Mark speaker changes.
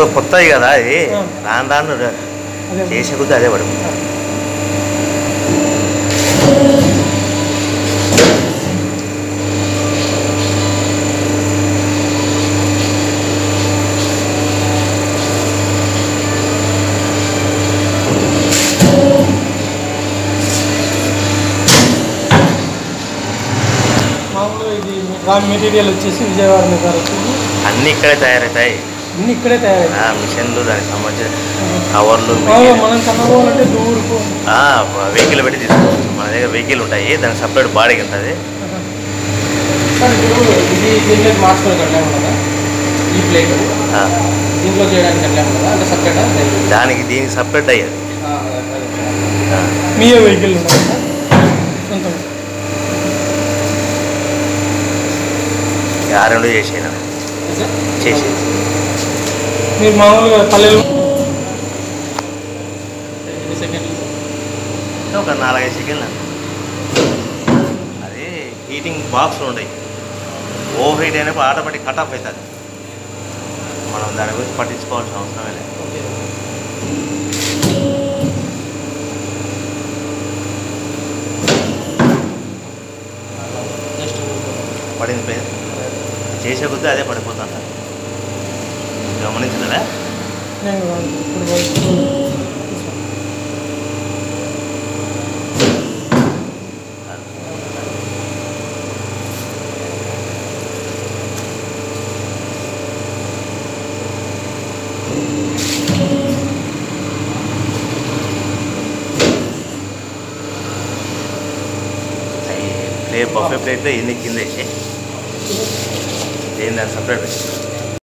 Speaker 1: ఇప్పుడు కొత్తది కదా అది
Speaker 2: ఆ.
Speaker 1: రాను రాను ర-
Speaker 2: అదే
Speaker 1: చేసే కొద్దీ అదే పడిపోతుంది
Speaker 2: మామూలుగా ఇది రా మెటీరియల్ వచ్చేసి విజయవాడ మీద వచ్చేసి
Speaker 1: అన్నీ ఇక్కడే తయారవుతాయి
Speaker 2: అన్ని ఇక్కడే తయారైంది
Speaker 1: ఆ, మిషన్లు దానికి సంబంధించిన కవర్లు
Speaker 2: మామూలుగా మనం కనుక్కోవాలంటే దూరుకు
Speaker 1: వెహికల్ పెట్టి తీసుకోవచ్చు మన దగ్గర వెహికల్ ఉంటాయి దానికి సపరేట్ బాడీకి ఉంటుంది
Speaker 2: సార్ ఇప్పుడు ఇది దీంట్లో మార్చుకోవడానికి అట్లా ఉండదా ఈ ప్లేట్
Speaker 1: ఆ,
Speaker 2: దీంట్లో చేయడానికి అట్లా ఉండదా అంటే సపరేటా
Speaker 1: దానికి దీనికి సపరేట్ అయ్యేది ఆ,
Speaker 2: మీ వెహికల్ ఉండదా సార్ సొంతం
Speaker 1: ఇక ఆ రెండు చేసేనా చేసి
Speaker 2: మీరు మామూలుగా పల్లెలు సెకండ్
Speaker 1: ఒక నాలుగైదు సెకండ్లు అంతే. అది హీటింగ్ బాక్స్లు ఉంటాయి ఓవర్ హీట్ అయినప్పుడు ఆటోమేటిక్ కట్ ఆఫ్ అవుతుంది మనం దాని గురించి పట్టించుకోవాల్సిన అవసరమే లేదు
Speaker 2: జస్ట్
Speaker 1: పడింది పేరు చేసే కొద్దీ అదే పడిపోతుంది గమనించలేదా
Speaker 2: నేను ఇప్పుడు
Speaker 1: ప్లేట్ బఫే ప్లేట్లో ఎన్ని కింద వేసి దేని దాన్ని సపరేట్